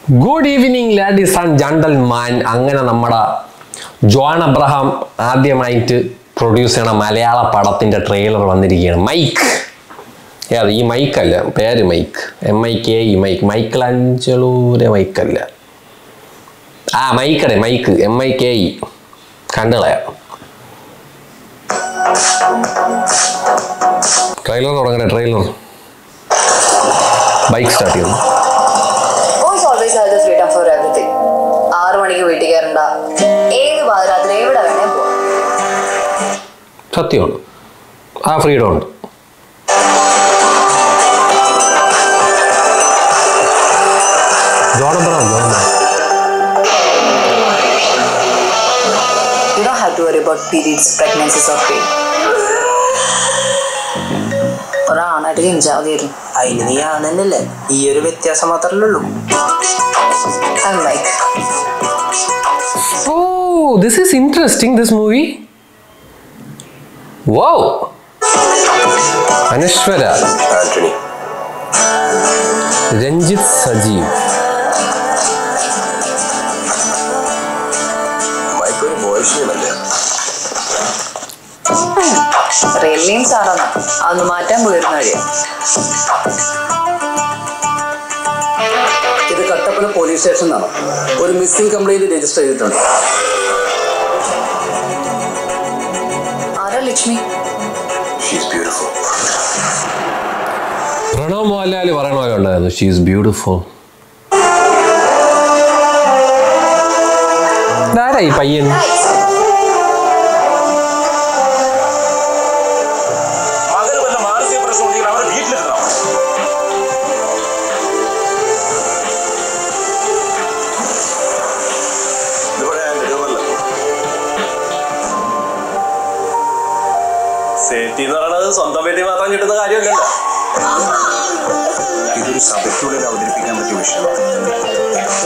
Good evening ladies and gentlemen അങ്ങനെ നമ്മുടെ John Abraham ആദ്യമായിട്ട് പ്രൊഡ്യൂസ് ചെയ്യണ മലയാള പടത്തിന്റെ ട്രെയിലർ വന്നിരിക്കുകയാണ് മൈക്ക് ഏത് ഈ മൈക്ക് അല്ല പേര് Mike M I K E Mike Michael അഞ്ചലൂരെ മൈക്കല്ല ആ മൈക്കടെ Mike M I K E കണ്ടുകളയാം ട്രെയിലർ തുടങ്ങണേ ട്രെയിലർ ബൈക്ക് സ്റ്റാർട്ട് ചെയ്യുന്നു boys always have the freedom for everything ആറു മണിക്ക് വീട്ടിൽ കയറണ്ട ഏത് പാതിരാത്രി എവിടെ വേണേ പോവാം സത്യമാണ് ആ ഫ്രീഡം ഉണ്ട് John Abraham John Abraham you don't have to worry about periods pregnancies of pain ഒരാണായിട്ട് ജനിച്ചാൽ മതിയായിരുന്നു അതിന് നീ ആണെന്നല്ലേ ഈ ഒരു വ്യത്യാസം മാത്രമല്ലേ ഉള്ളൂ I like Oh, this is interesting, this movie. Wow! Anaswara Antony Ranjith Sajeev Mike ഒരു ബോയ്ഷീനല്ലേ റിയൽ നെയിം സാറാണ് അതൊന്ന് മാറ്റാൻ പോയിരുന്ന വഴിയാ ഇത് കട്ടപ്പന പോലീസ് സ്റ്റേഷനിലാണ് ഒരു മിസ്സിംഗ് കംപ്ലൈന്റ് രജിസ്റ്റർ ചെയ്തിട്ടുണ്ട് ആരാ ലക്ഷ്മി ഷീസ് ബ്യൂട്ടിഫുൾ പ്രണവ് മോഹൻലാൽ പറയണ പോലെ ഉണ്ടായിരുന്നു ഷീസ് ബ്യൂട്ടിഫുൾ ആരാ ഈ പയ്യൻ മകന് വല്ല മാനസിക പ്രശ്നം ഉണ്ടെങ്കിൽ അവരെ വീട്ടിലിരുത്തണം ഇവിടെ രൂപമല്ല സേഫ്റ്റി എന്ന് പറയുന്നത് സ്വന്തം വീട്ടിൽ മാത്രം കിട്ടുന്ന കാര്യമല്ലല്ലോ ഇതൊരു സഭയ്ക്കുള്ളിൽ അവതരിപ്പിക്കാൻ പറ്റിയ വിഷയമാണ്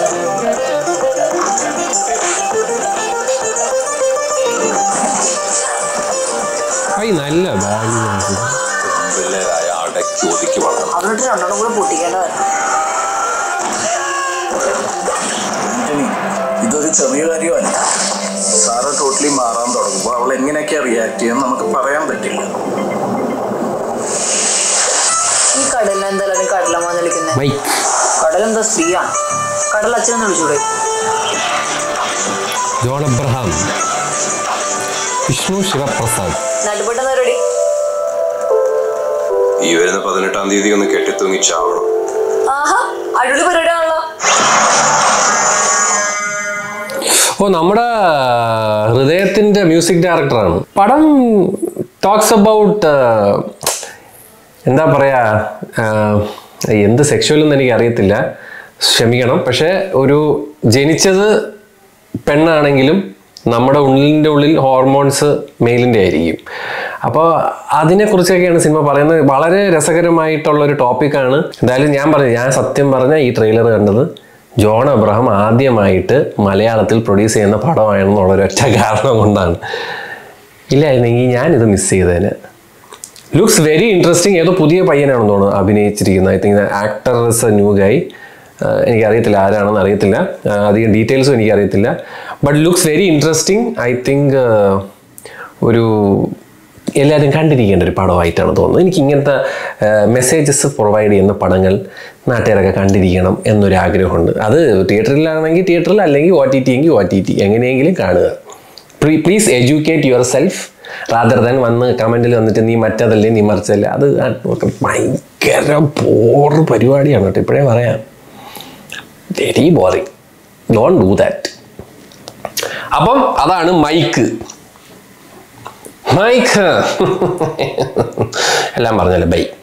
ഐ നല്ല ബാഗ് പിള്ളേരായ ആളുടെ ചോദിക്ക് വളർന്നു അവരോട് രണ്ടെണ്ണം കൂടെ പൊട്ടിക്കേണ്ടതായിരുന്നു ആന്റണി ഇതൊരു ചെറിയ കാര്യമല്ല സാറ് ടോട്ടലി മാറാൻ തുടങ്ങുമ്പോൾ അവൾ എങ്ങനെയൊക്കെയാ റിയാക്ട് ചെയ്യാൻ നമുക്ക് പറയാൻ പറ്റില്ല ഈ കടലിനെ എന്തായാലും കടലമ്മ വിളിക്കുന്നത് മൈക്ക് കടലെന്താ സ്ത്രീയാണ് കടൽ അച്ഛനെന്ന് വിളിച്ചൂടെ ജോൺ അബ്രഹാം വിഷ്ണു ശിവപ്രസാദ് നടുപെട്ടെന്ന് റെഡി ഈ വരുന്ന പതിനെട്ടാം തീയതി ഒന്ന് കെട്ടിത്തൂങ്ങി ചാവണം ആഹാ അടിപൊളി പരിപാടിയാണല്ലോ ഓ നമ്മുടെ ഹൃദയത്തിന്റെ മ്യൂസിക് ഡയറക്ടറാണ് പടം ടോക്സ് അബൌട്ട് എന്താ പറയാ ആ, എന്ത് സെക്ഷുവൽ എന്ന് എനിക്ക് അറിയത്തില്ല ക്ഷമിക്കണം പക്ഷെ ഒരു ജനിച്ചത് പെണ്ണാണെങ്കിലും നമ്മുടെ ഉള്ളിൻ്റെ ഉള്ളിൽ ഹോർമോൺസ് മെയിലിൻ്റെ ആയിരിക്കും അപ്പോൾ അതിനെക്കുറിച്ചൊക്കെയാണ് സിനിമ പറയുന്നത് വളരെ രസകരമായിട്ടുള്ള ഒരു ടോപ്പിക്കാണ് എന്തായാലും ഞാൻ പറഞ്ഞു ഞാൻ സത്യം പറഞ്ഞ ഈ ട്രെയിലർ കണ്ടത് ജോൺ അബ്രഹാം ആദ്യമായിട്ട് മലയാളത്തിൽ പ്രൊഡ്യൂസ് ചെയ്യുന്ന പടമാണെന്നുള്ള ഒരൊറ്റ കാരണം കൊണ്ടാണ് ഇല്ലായിരുന്നെങ്കിൽ ഞാനിത് മിസ് ചെയ്തേനെ ലുക്സ് വെരി ഇൻട്രസ്റ്റിംഗ് ഏതോ പുതിയ പയ്യനാണെന്ന് തോന്നുന്നു അഭിനയിച്ചിരിക്കുന്നത് I think actor is a new guy എനിക്കറിയത്തില്ല ആരാണെന്ന് അറിയത്തില്ല ആ, അധികം ഡീറ്റെയിൽസും എനിക്കറിയത്തില്ല but looks very interesting I think ഒരു എല്ലാവരും കണ്ടിരിക്കേണ്ട ഒരു പടമായിട്ടാണ് തോന്നുന്നത് എനിക്ക് ഇങ്ങനത്തെ മെസ്സേജസ് പ്രൊവൈഡ് ചെയ്യുന്ന പടങ്ങൾ നാട്ടുകാരൊക്കെ കണ്ടിരിക്കണം എന്നൊരു ആഗ്രഹമുണ്ട് അത് തിയേറ്ററിലാണെങ്കിൽ തിയേറ്ററിൽ അല്ലെങ്കിൽ ഒ ടി ടി എങ്കിൽ ഒ ടി ടി എങ്ങനെയെങ്കിലും കാണുക please educate yourself rather than വന്ന് കമൻറ്റിൽ വന്നിട്ട് നീ മറ്റതല്ലേ നീ മറിച്ചല്ലേ അത് ഒക്കെ ഭയങ്കര ബോറ് പരിപാടിയാണ് കേട്ടോ ഇപ്പോഴേ പറയാം very boring don't do that അപ്പം അതാണ് മൈക്ക് മൈക്ക് എല്ലാം പറഞ്ഞല്ലേ ബൈ